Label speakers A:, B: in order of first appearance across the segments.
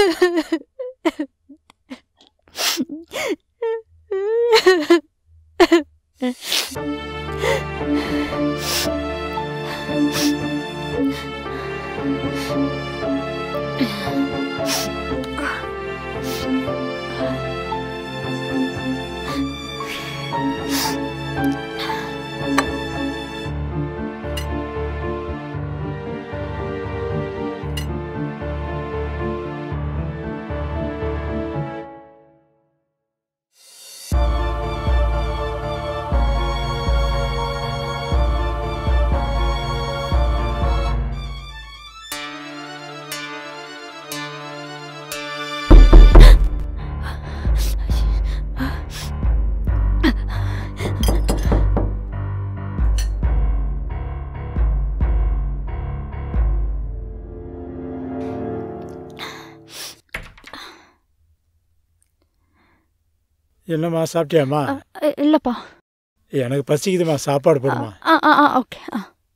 A: என்னம்மா சாப்பிட்டியாம்மா
B: அ, இல்லப்பா
A: எனக்கு பசிக்குதும்மா சாப்பாடு போடுமா
B: ஆ ஆ ஆ ஓகே ஆ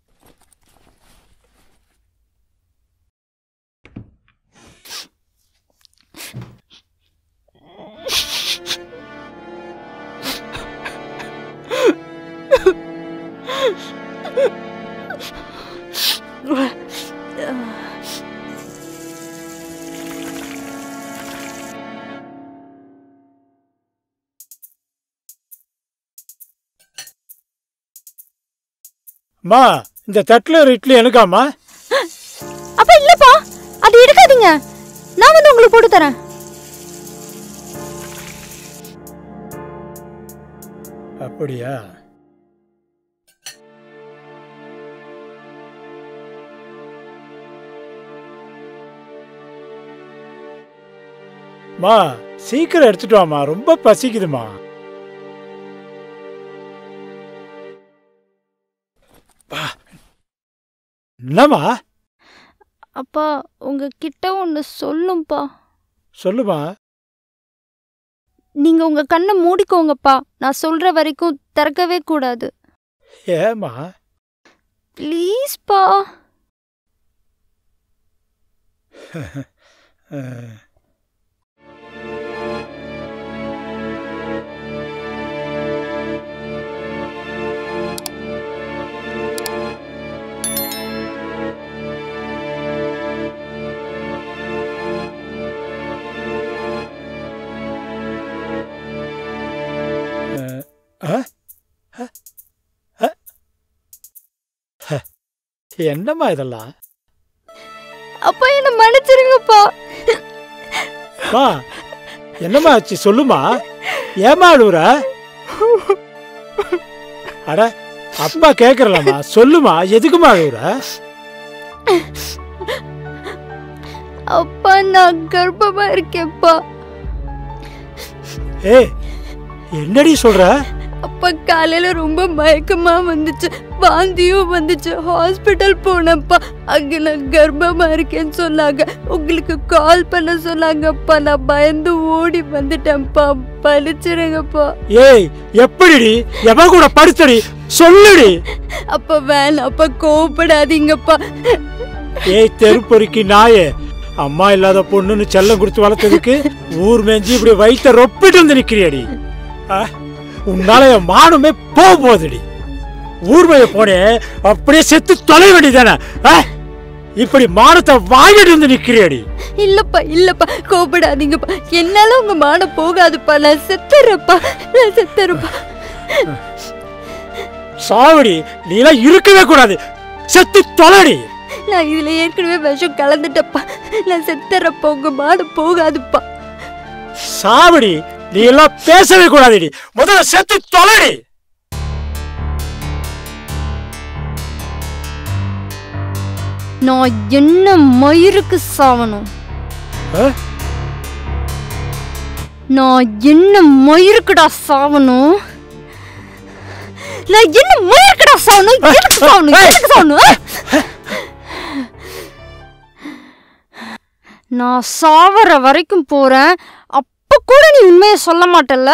A: அம்மா இந்த தட்டில் ஒரு இட்லி எனக்காம்மா
B: அப்ப இல்லப்பா அது எடுக்காதீங்க நான் வந்து உங்களுக்கு போட்டு தரேன்
A: அப்படியா மா சீக்கிரம் எடுத்துட்டு வாமா ரொம்ப பசிக்குதுமா பா. என்னம்மா
B: அப்பா உங்ககிட்ட ஒன்று சொல்லும்பா
A: சொல்லுமா
B: நீங்க உங்க கண்ணை மூடிக்கோங்கப்பா நான் சொல்ற வரைக்கும் திறக்கவே கூடாது
A: ஏமா
B: ப்ளீஸ்ப்பா
A: அஹ், அஹ், அஹ், அஹ், அஹ். ஹ, என்னம்மா இதெல்லாம்
B: அப்பா என்ன மன்னிச்சிருங்கப்பா
A: மா என்னம்மா ஆச்சு சொல்லுமா ஏமா அழுவுற அட அப்பா கேக்குறலாமா சொல்லுமா எதுக்குமா அழுவுற
B: அப்பா நான் கர்ப்பமா இருக்கேன்ப்பா
A: ஏய் என்னடி சொல்ற
B: அப்பா காலையில ரொம்ப மயக்கமா வந்துச்சு வாந்தியும் வந்துச்சு ஹாஸ்பிட்டல் போனப்பா அங்க நான் கர்ப்பமா இருக்கேன்னு சொன்னாங்க உங்களுக்கு கால் பண்ண சொன்னாங்கப்பா நான் பயந்து ஓடி வந்துட்டேன்ப்பா பழிச்சிருங்கப்பா
A: ஏய் எப்படிடி எவ கூட படுத்தடி சொல்லுடி
B: அப்ப வேணாப்பா கோவப்படாதீங்கப்பா
A: ஏய் தெருப்பொறுக்கி நாயே அம்மா இல்லாத பொண்ணுன்னு செல்லம் கொடுத்து வளர்த்ததுக்கு ஊர் மேஞ்சி இப்படி வயித்த ரொப்பிட்டு வந்து நிக்கிறியடி ஆ? உன்னால என் மானமே போக போகுதுடி ஊர்மைய போனே அப்படியே செத்து தொலை வேண்டியதானே ஆ? இப்படி மானத்தை வாங்கிட்டு வந்து நிக்கிறியடி
B: இல்லப்பா இல்லப்பா கோபப்படாதீங்கப்பா என்னால உங்க மானம் போகாதுப்பா நான் செத்துறப்பா நான் செத்துறப்பா
A: சாவடி நீ எல்லாம் இருக்கவே கூடாது செத்து தொலைடி
B: நான் இதுல ஏற்கனவே விஷம் கலந்துட்டப்பா நான் செத்துறப்பா உங்க மானம் போகாதுப்பா
A: சாவடி நீ எல்லாம் பேசவே கூடாதுடி முதல்ல செத்து தொலைடி
B: நான் என்ன மயிருக்கு சாவணும்
A: ஆ?
B: நான் என்ன மயிருக்குடா சாவணும் நான் என்ன மயிருக்குடா சாவணும் எதுக்கு சாவணும் எதுக்கு சாவணும் ஆ? நான் சாவற வரைக்கும் போறேன் அப்ப கூட நீ உண்மையை சொல்ல மாட்டல்ல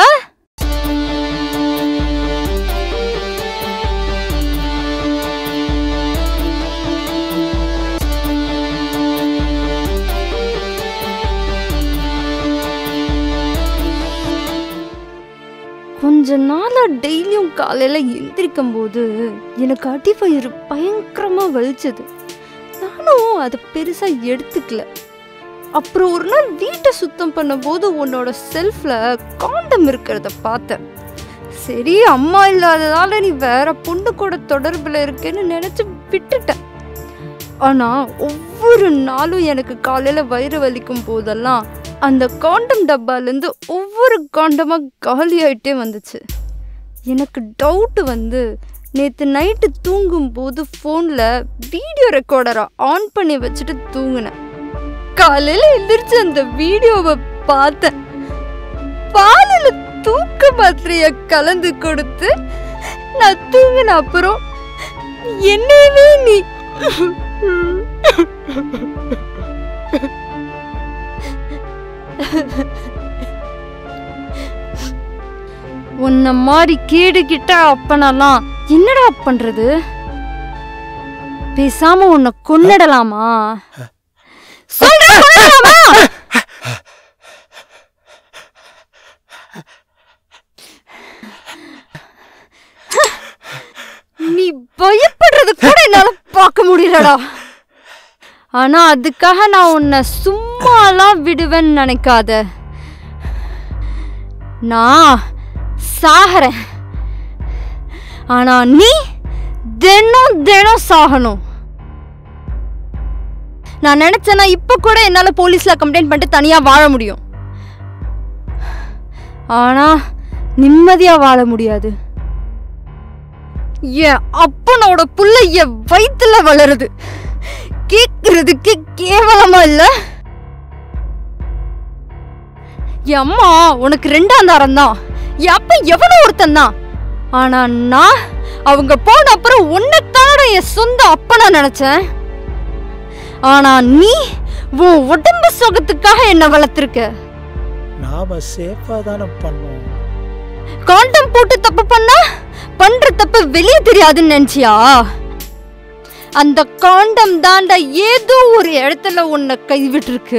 B: கொஞ்ச நாளா டெய்லியும் காலையில எந்திரிக்கும் போது எனக்கு அடிவயிறு பயங்கரமா வலிச்சது நானும் அதை பெருசா எடுத்துக்கல அப்புறம் ஒரு நாள் வீட்டை சுத்தம் பண்ணும்போது உன்னோட செல்ஃப்ல காண்டம் இருக்கிறத பார்த்தேன் சரி அம்மா இல்லாததால நீ வேற பொண்ணு கூட தொடர்புல இருக்கேன்னு நினைச்சு விட்டுட்டேன் ஆனா ஒவ்வொரு நாளும் எனக்கு காலையில வயிறு வலிக்கும் போதெல்லாம் அந்த காண்டம் டப்பாலேருந்து ஒவ்வொரு காண்டமா காலி ஆயிட்டே வந்துச்சு எனக்கு டவுட் வந்து நேற்று நைட்டு தூங்கும்போது ஃபோனில் வீடியோ ரெக்கார்டரை ஆன் பண்ணி வச்சுட்டு தூங்கினேன் காலையில் எந்திரிச்சு அந்த வீடியோவை பார்த்தேன் பாலில் தூக்க மாத்திரைய கலந்து கொடுத்து நான் தூங்கின அப்புறம் என்னவே நீ உன்ன மாதிரி கேடு கிட்ட அப்பனெல்லாம் என்னடா பண்றது பேசாம உன்னை கொன்னிடலாமா சொல்றேன், கொன்னிடலாமா? நீ பயப்படுறது கூட என்னால பார்க்க முடியலடா ஆனா அதுக்காக நான் உன்னை சும்மாலாம் விடுவேன்னு நினைக்காத நான் சாகிறேன் ஆனா நீ தினம் தினம் சாகணும் நான் நினைச்சேன்னா இப்ப கூட என்னால போலீஸ்ல கம்ப்ளைண்ட் பண்ணிட்டு தனியா வாழ முடியும் ஆனா நிம்மதியா வாழ முடியாது என் அப்பனோட புள்ள என் வயித்துல வளருது கேக்குறதுக்கு கேவலமா இல்ல என் அம்மா உனக்கு ரெண்டாம் தாரம் தான் என் அப்பா எவனோ ஒருத்தன் தான் ஆனா நான் அவங்க போன அப்புறம் உன்னைத்தானட என் சொந்த அப்பனா நினைச்சேன் ஆனா நீ உன் உடம்பு சுகத்துக்காக என்ன வளர்த்துருக்க
A: நாம சேஃபா தானே பண்ணோம்
B: காண்டம் போட்டு தப்பு பண்ணா பண்ற தப்பு வெளியே தெரியாதுன்னு நினைச்சியா அந்த காண்டம் தாண்டா ஏதோ ஒரு இடத்துல உன்னை கைவிட்டு இருக்கு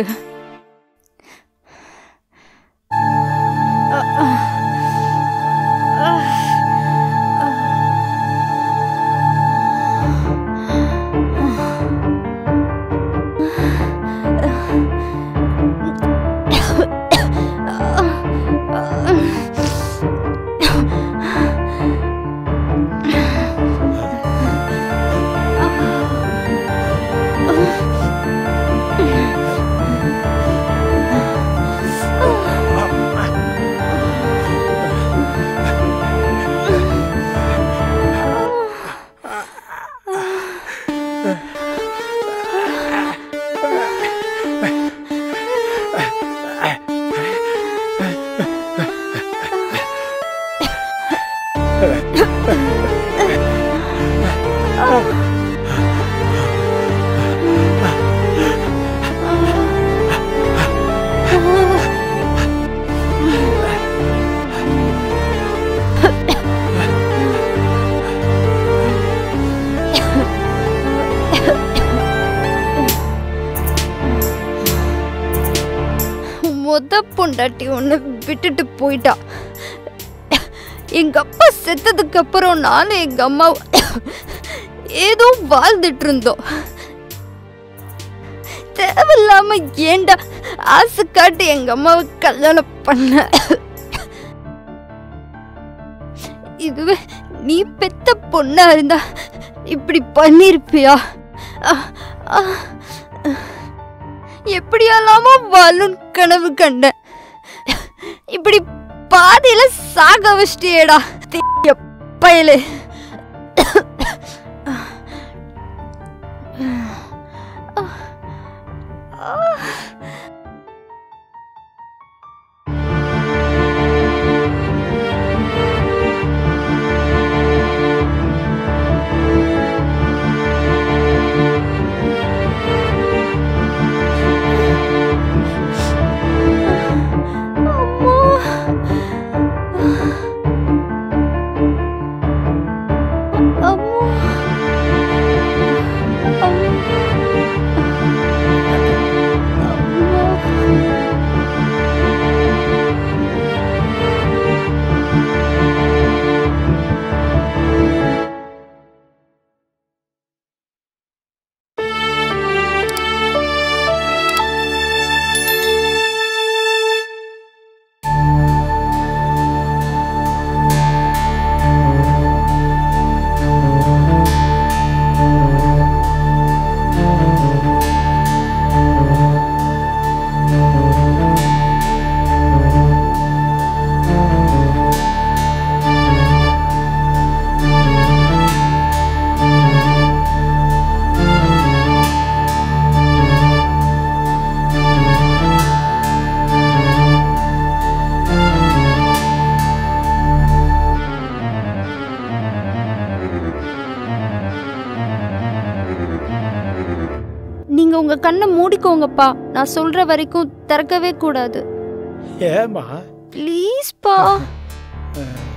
B: மொத பொண்டாட்டி ஒன்று விட்டுட்டு போயிட்டா எங்க அப்பா செத்ததுக்கு அப்புறம் நானும் எங்க அம்மா ஏதோ வாழ்ந்துட்டு இருந்தோம் தேவையில்லாம ஏன்டா ஆசை காட்டி எங்க அம்மாவை கல்யாணம் பண்ண இதுவே நீ பெத்த பொண்ணா இருந்தா இப்படி பண்ணிருப்பியா அஹ், அஹ். எப்படியெல்லாமோ வாழும் கனவு கண்டேன் இப்படி பாதியில சாக வச்சிட்டியேடா தீய பயலே அம்மா கண்ணை மூடிக்கோங்கப்பா நான் சொல்ற வரைக்கும் திறக்கவே கூடாது
A: ஏமா
B: ப்ளீஸ்ப்பா
A: அஹ்,